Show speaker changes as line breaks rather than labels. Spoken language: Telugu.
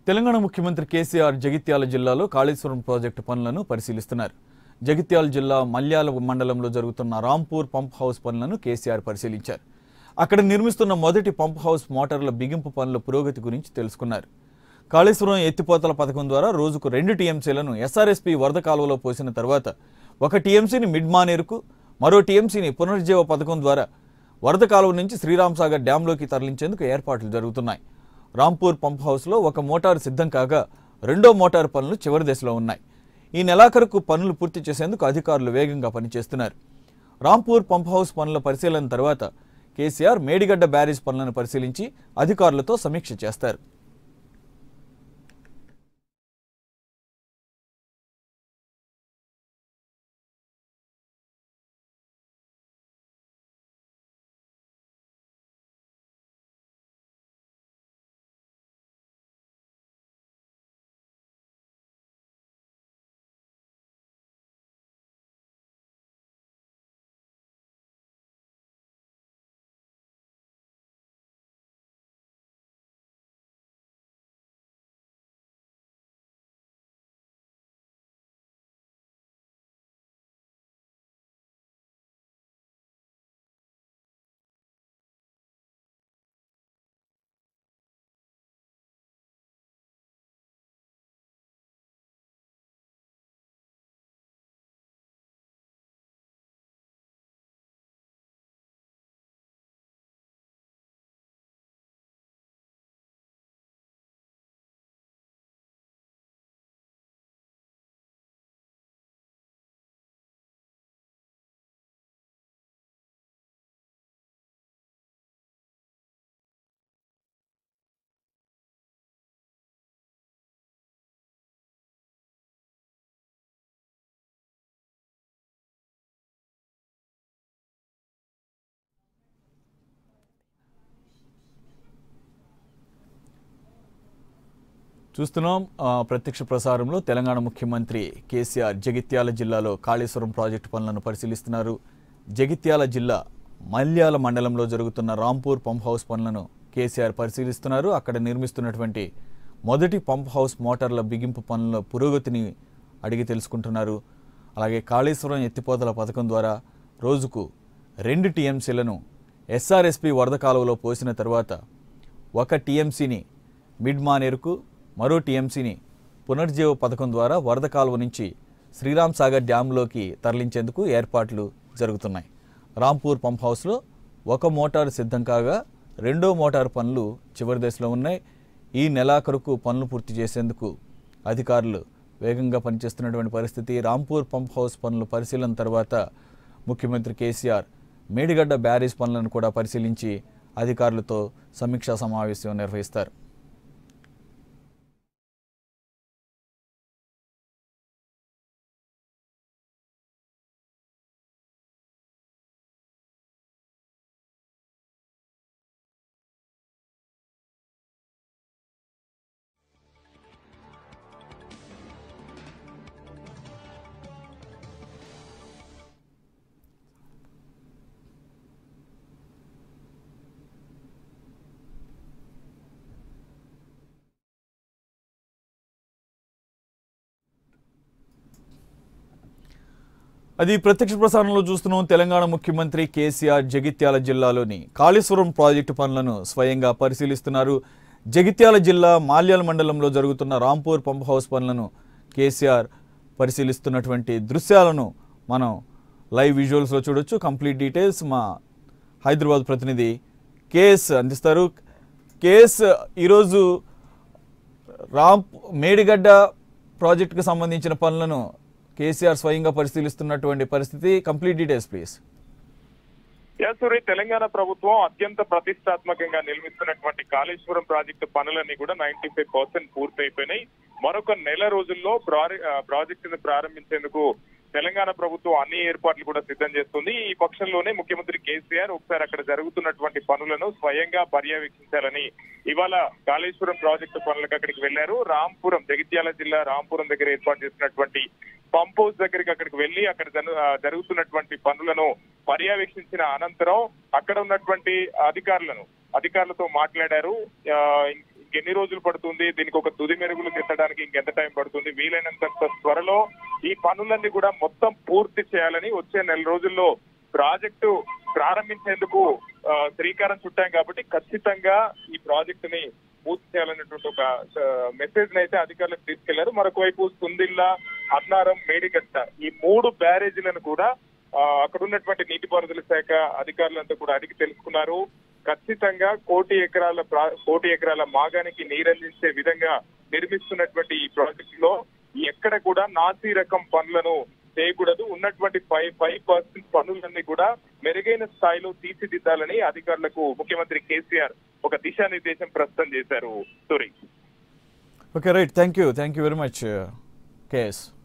తెలంగాణ ముఖ్యమంత్రి కేసీఆర్ జగిత్యాల జిల్లాలో కాళేశ్వరం ప్రాజెక్టు పనులను పరిశీలిస్తున్నారు జగిత్యాల జిల్లా మల్యాల మండలంలో జరుగుతున్న రాంపూర్ పంప్ హౌస్ పనులను కేసీఆర్ పరిశీలించారు అక్కడ నిర్మిస్తున్న మొదటి పంప్ హౌస్ మోటార్ల బిగింపు పనుల పురోగతి గురించి తెలుసుకున్నారు కాళేశ్వరం ఎత్తిపోతల పథకం ద్వారా రోజుకు రెండు టీఎంసీలను ఎస్ఆర్ఎస్పీ వరద కాలువలో పోసిన తర్వాత ఒక టీఎంసీని మిడ్ మానేరుకు మరో టీఎంసీని పునరుజ్జీవ పథకం ద్వారా వరద కాలువ నుంచి శ్రీరామ్ సాగర్ డ్యాంలోకి తరలించేందుకు ఏర్పాట్లు జరుగుతున్నాయి రాంపూర్ పంప్ హౌస్లో ఒక మోటారు సిద్ధం కాగా రెండో మోటారు పనులు చివరి దశలో ఉన్నాయి ఈ నెలాఖరుకు పనులు పూర్తి చేసేందుకు అధికారులు వేగంగా పనిచేస్తున్నారు రాంపూర్ పంప్ హౌస్ పనుల పరిశీలన తర్వాత కేసీఆర్ మేడిగడ్డ బ్యారేజ్ పనులను పరిశీలించి అధికారులతో సమీక్ష చేస్తారు చూస్తున్నాం ఆ, ప్రత్యక్ష ప్రసారంలో తెలంగాణ ముఖ్యమంత్రి కేసీఆర్ జగిత్యాల జిల్లాలో కాళేశ్వరం ప్రాజెక్టు పనులను పరిశీలిస్తున్నారు జగిత్యాల జిల్లా మల్యాల మండలంలో జరుగుతున్న రాంపూర్ పంప్ హౌస్ పనులను కేసీఆర్ పరిశీలిస్తున్నారు అక్కడ నిర్మిస్తున్నటువంటి మొదటి పంప్ హౌస్ మోటార్ల బిగింపు పనుల పురోగతిని అడిగి తెలుసుకుంటున్నారు అలాగే కాళేశ్వరం ఎత్తిపోతల పథకం ద్వారా రోజుకు రెండు టీఎంసీలను ఎస్ఆర్ఎస్పీ వరద కాలువలో పోసిన తర్వాత ఒక టీఎంసీని మిడ్ మానేరుకు మరో టీఎంసీని పునర్జీవ పథకం ద్వారా వరద కాలువ నుంచి శ్రీరామ్ సాగర్ డ్యాంలోకి తరలించేందుకు ఏర్పాట్లు జరుగుతున్నాయి రాంపూర్ పంప్ హౌస్లో ఒక మోటారు సిద్ధం కాగా రెండో మోటారు పనులు చివరి దశలో ఉన్నాయి ఈ నెలాఖరుకు పనులు పూర్తి చేసేందుకు అధికారులు వేగంగా పనిచేస్తున్నటువంటి పరిస్థితి రాంపూర్ పంప్ హౌస్ పనుల పరిశీలన తర్వాత ముఖ్యమంత్రి కేసీఆర్ మేడిగడ్డ బ్యారేజ్ పనులను కూడా పరిశీలించి అధికారులతో సమీక్షా సమావేశం నిర్వహిస్తారు అది ప్రత్యక్ష ప్రసారంలో చూస్తున్నాం తెలంగాణ ముఖ్యమంత్రి కేసీఆర్ జగిత్యాల జిల్లాలోని కాళేశ్వరం ప్రాజెక్టు పనులను స్వయంగా పరిశీలిస్తున్నారు జగిత్యాల జిల్లా మాల్యాల మండలంలో జరుగుతున్న రాంపూర్ పంప్ హౌస్ పనులను కేసీఆర్ పరిశీలిస్తున్నటువంటి దృశ్యాలను మనం లైవ్ విజువల్స్లో చూడొచ్చు కంప్లీట్ డీటెయిల్స్ మా హైదరాబాద్ ప్రతినిధి కేఎస్ అందిస్తారు కేఎస్ ఈరోజు రామ్ మేడిగడ్డ ప్రాజెక్టుకు సంబంధించిన పనులను కేసీఆర్ స్వయంగా పరిశీలిస్తున్నటువంటి పరిస్థితి కంప్లీట్ డీటెయిల్స్ ప్లీజ్
యాసూరి తెలంగాణ ప్రభుత్వం అత్యంత ప్రతిష్టాత్మకంగా నిర్మిస్తున్నటువంటి కాళేశ్వరం ప్రాజెక్టు పనులన్నీ కూడా నైన్టీ ఫైవ్ పర్సెంట్ పూర్తయిపోయినాయి మరొక నెల రోజుల్లో ప్రారి- ఆ, ప్రాజెక్టును ప్రారంభించేందుకు తెలంగాణ ప్రభుత్వం అన్ని ఏర్పాట్లు కూడా సిద్ధం చేస్తుంది ఈ పక్షంలోనే ముఖ్యమంత్రి కేసీఆర్ ఒకసారి అక్కడ జరుగుతున్నటువంటి పనులను స్వయంగా పర్యవేక్షించాలని ఇవాళ కాళేశ్వరం ప్రాజెక్టు పనులకు అక్కడికి వెళ్లారు రాంపురం జగిత్యాల జిల్లా రాంపురం దగ్గర ఏర్పాటు చేసినటువంటి పంప్ హౌస్ దగ్గరికి అక్కడికి వెళ్లి అక్కడ జను- ఆ, జరుగుతున్నటువంటి పనులను పర్యవేక్షించిన అనంతరం అక్కడ ఉన్నటువంటి అధికారులను అధికారులతో మాట్లాడారు ఆ, ఇంక ఎన్ని రోజులు పడుతుంది దీనికి ఒక తుది మెరుగులు దిద్దడానికి ఇంకెంత టైం పడుతుంది వీలైనంత త్వరలో ఈ పనులన్నీ కూడా మొత్తం పూర్తి చేయాలని వచ్చే నెల రోజుల్లో ప్రాజెక్టు ప్రారంభించేందుకు ఆ, శ్రీకారం చుట్టాం కాబట్టి ఖచ్చితంగా ఈ ప్రాజెక్టుని పూర్తి చేయాలనేటువంటి ఒక మెసేజ్ అయితే అధికారులకు తీసుకెళ్లారు మరొక వైపు సుందిల్లా అన్నారం మేడిగట్ట ఈ మూడు బ్యారేజీలను కూడా ఆ, అక్కడ ఉన్నటువంటి నీటిపారుదల శాఖ అధికారులంతా కూడా అడిగి తెలుసుకున్నారు ఖచ్చితంగా కోటి ఎకరాల ప్రా- కోటి ఎకరాల మాగానికి నీరందించే విధంగా నిర్మిస్తున్నటువంటి ఈ ప్రాజెక్ట్ లో ఎక్కడ కూడా నాసీ రకం పనులను చేయకూడదు ఉన్నటువంటి ఫైవ్ ఫైవ్ పర్సెంట్ పనులన్నీ కూడా మెరుగైన స్థాయిలో తీర్చిదిద్దాలని అధికారులకు ముఖ్యమంత్రి కేసీఆర్ ఒక దిశానిర్దేశం ప్రస్తుతం చేశారు Suri
okay right thank you thank you very much KS